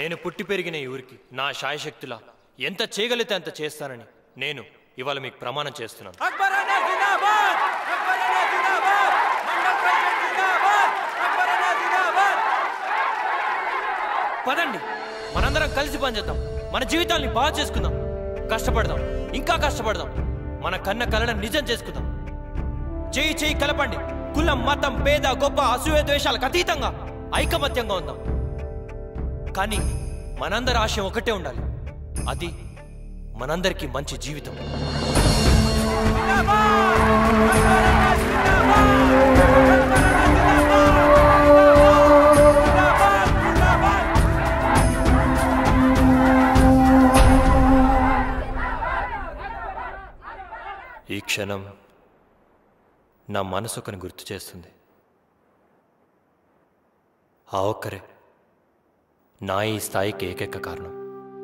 నేను పుట్టి పెరిగిన ఈ ఊరికి నా శాయశక్తులా ఎంత చేయగలిగితే అంత చేస్తానని నేను ఇవాళ మీకు ప్రమాణం చేస్తున్నాను అక్బరానా జిందాబాద్ అక్బరానా జిందాబాద్ మండల్ ప్రెసిడెంట్ జిందాబాద్ అక్బరానా జిందాబాద్ పదండి మనందరం కలిసి పనిచేద్దాం మన జీవితాల్ని బాగా చేసుకుందాం కష్టపడదాం ఇంకా కష్టపడదాం మన కన్న కలలను నిజం చేసుకుందాం చేయి చేయి కలపండి కులం మతం పేద గొప్ప అసూయ ద్వేషాలకు అతీతంగా ఐకమత్యంగా ఉందాం కానీ మనందరి ఆశయం ఒకటే ఉండాలి అది మనందరికీ మంచి జీవితం ఈ క్షణం నా మనసు ఒకని గుర్తు చేస్తుంది ఆ ఒక్కరే నా ఈ స్థాయికి ఏకైక కారణం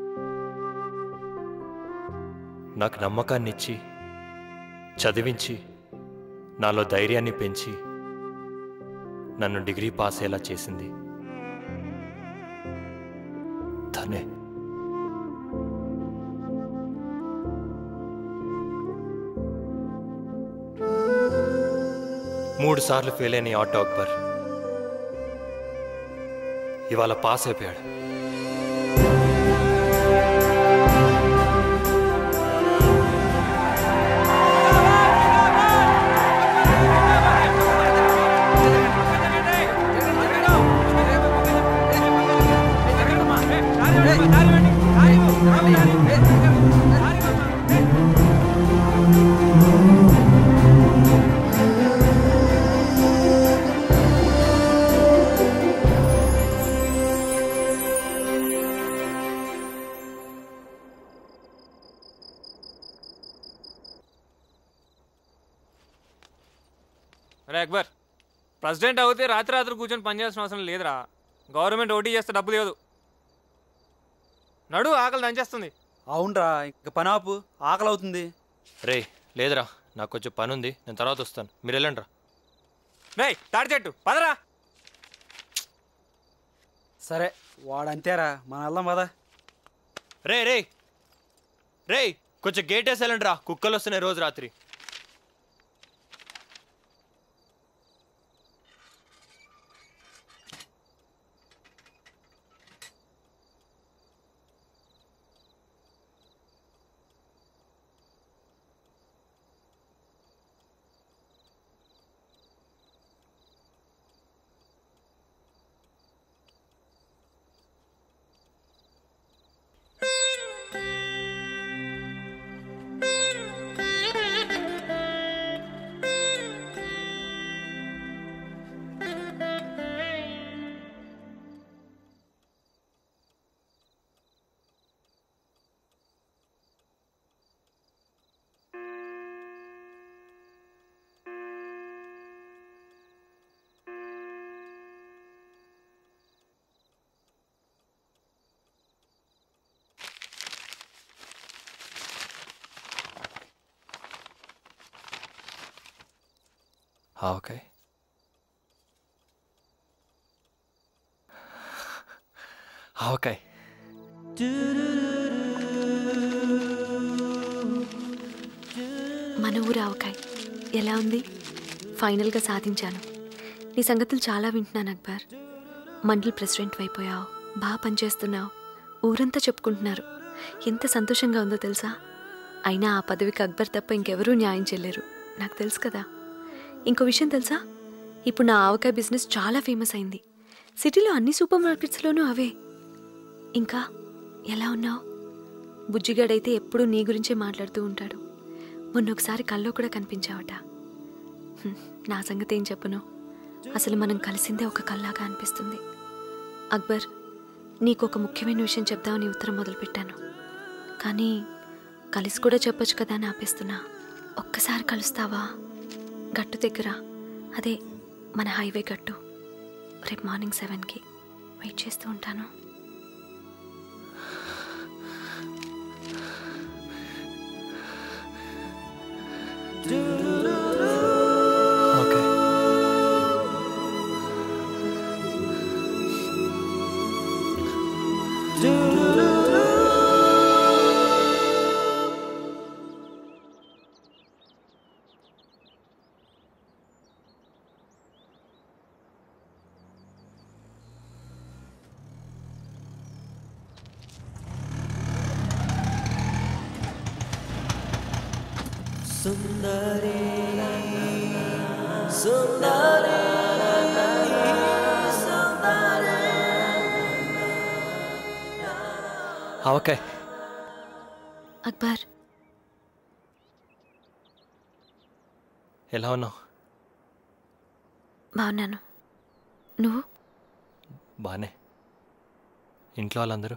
నాకు నమ్మకాన్ని ఇచ్చి చదివించి నాలో ధైర్యాన్ని పెంచి నన్ను డిగ్రీ పాస్ అయ్యేలా చేసింది తనే మూడు సార్లు ఫెయిల్ అయిన ఈ ఆటో అక్బర్ ఇవాళ పాస్ అయిపోయాడు అరే అక్బర్ ప్రెసిడెంట్ అవుతే రాత్రి రాత్రి కూర్చొని పనిచేయాల్సిన అవసరం లేదురా గవర్నమెంట్ ఓటీ చేస్తే డబ్బులు ఇవ్వదు నడు ఆకలి దంచేస్తుంది అవునరా ఇక పని ఆపు ఆకలి అవుతుంది రే లేదురా నాకు కొంచెం పని ఉంది నేను తర్వాత వస్తాను మీరు వెళ్ళండి రా రేయ్ తాడి చెట్టు పదరా సరే వాడంతేరా మన వెళ్దాం పదా రే రే రే కొంచెం గేట్ వేసి వెళ్ళండి రా కుక్కలు వస్తున్నాయి రోజు రాత్రి ఓకే ఓకే మన ఊరు ఆవకాయ్ ఎలా ఉంది ఫైనల్గా సాధించాను నీ సంగతులు చాలా వింటున్నాను అక్బర్ మండల్ ప్రెసిడెంట్ అయిపోయావు బాగా పనిచేస్తున్నావు ఊరంతా చెప్పుకుంటున్నారు ఎంత సంతోషంగా ఉందో తెలుసా అయినా ఆ పదవికి అక్బర్ తప్ప ఇంకెవరూ న్యాయం చేయలేరు నాకు తెలుసు కదా ఇంకో విషయం తెలుసా ఇప్పుడు నా ఆవకాయ బిజినెస్ చాలా ఫేమస్ అయింది సిటీలో అన్ని సూపర్ మార్కెట్స్లోనూ అవే ఇంకా ఎలా ఉన్నావు బుజ్జిగాడైతే ఎప్పుడూ నీ గురించే మాట్లాడుతూ ఉంటాడు మొన్న ఒకసారి కల్లో కూడా కనిపించావట హ్మ్, నా సంగతి ఏం చెప్పను అసలు మనం కలిసిందే ఒక కల్లాగా అనిపిస్తుంది అక్బర్ నీకు ఒక ముఖ్యమైన విషయం చెప్దామని ఉత్తరం మొదలుపెట్టాను కానీ కలిసి కూడా చెప్పొచ్చు కదా అని ఆపేస్తున్నా ఒక్కసారి కలుస్తావా గట్టు దగ్గర అదే మన హైవే గట్టు రేపు మార్నింగ్ సెవెన్కి వెయిట్ చేస్తూ ఉంటాను ఓకే ఆవకాయ్ అక్బర్ ఎలా ఉన్నావు బాగున్నాను నువ్వు బానే ఇంట్లో వాళ్ళందరూ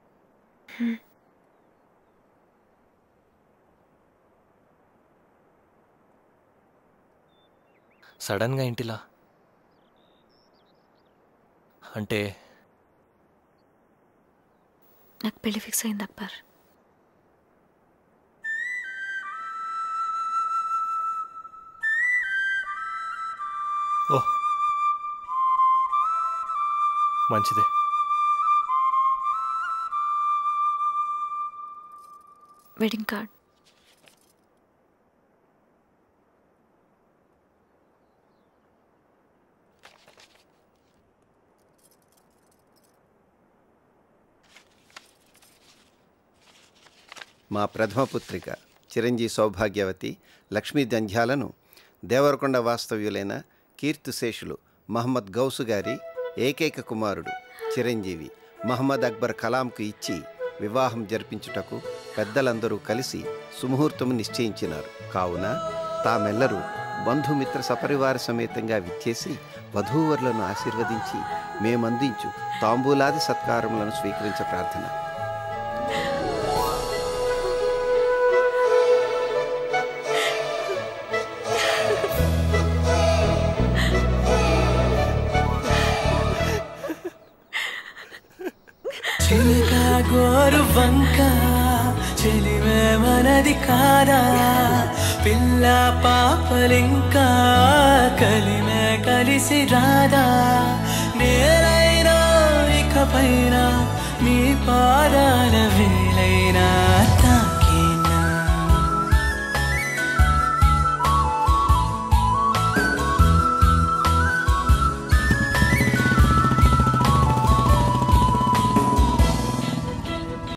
సడన్గా ఇంటిలా అంటే నాకు పెళ్లి ఫిక్స్ అయింది అక్బర్ ఓ మంచిదే వెడ్డింగ్ కార్డ్ మా ప్రథమ పుత్రిక చిరంజీవి సౌభాగ్యవతి లక్ష్మీ జంధ్యాలను దేవరకొండ వాస్తవ్యులైన కీర్తిశేషులు మహమ్మద్ గౌసు గారి ఏకైక కుమారుడు చిరంజీవి మహమ్మద్ అక్బర్ కలాంకు ఇచ్చి వివాహం జరిపించుటకు పెద్దలందరూ కలిసి సుముహూర్తము నిశ్చయించినారు కావున తామెల్లరూ బంధుమిత్ర సపరివార సమేతంగా విచ్చేసి వధూవరులను ఆశీర్వదించి మేమందించు తాంబూలాది సత్కారములను స్వీకరించ ప్రార్థన చిలుక గోరు వంక చెలిమే మనది కాదా పిల్ల పాపలింకా కలిమే కలిసి రాదా నేనైనా ఇకపైన మీ పాదాల వే